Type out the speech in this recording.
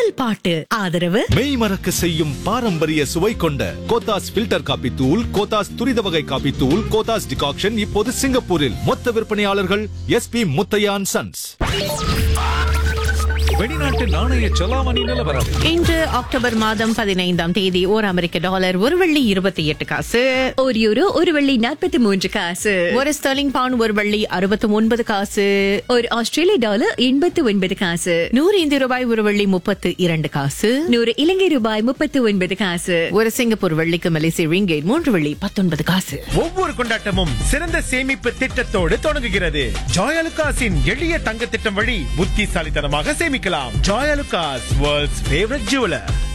முதல் பாட்டு ஆதரவு மெய் மறக்க செய்யும் பாரம்பரிய சுவை கொண்ட கோத்தாஸ் ஃபில்டர் காபி தூள் கோத்தாஸ் துரித வகை காபி தூள் கோத்தாஸ் டிகாக்ஷன் இப்போது சிங்கப்பூரில் மொத்த விற்பனையாளர்கள் எஸ்பி முத்தையான் சன்ஸ் வெளிநாட்டு நாணய செலாவணி நிலவரம் இன்று அக்டோபர் மாதம் பதினைந்தாம் தேதி ஓர் அமெரிக்க டாலர் ஒரு வெள்ளி இருபத்தி எட்டு காசு ஒரு யூரோ ஒரு வெள்ளி நாற்பத்தி மூன்று காசு ஒரு ஸ்டெர்லிங் பவுண்ட் ஒரு வெள்ளி அறுபத்தி ஒன்பது காசு ஒரு ஆஸ்திரேலிய டாலர் எண்பத்து ஒன்பது காசு நூறு இந்திய ரூபாய் ஒரு வெள்ளி முப்பத்து இரண்டு காசு நூறு இலங்கை ரூபாய் முப்பத்து ஒன்பது காசு ஒரு சிங்கப்பூர் வெள்ளிக்கு மலேசிய ரிங்கேட் மூன்று வெள்ளி பத்தொன்பது காசு ஒவ்வொரு கொண்டாட்டமும் சிறந்த சேமிப்பு திட்டத்தோடு தொடங்குகிறது ஜாயலுகாஸின் எளிய தங்க திட்டம் வழி புத்திசாலித்தனமாக சேமிக்கலாம் ஜாயலுகாஸ் வேர்ல்ட்ஸ் ஃபேவரட் ஜுவலர்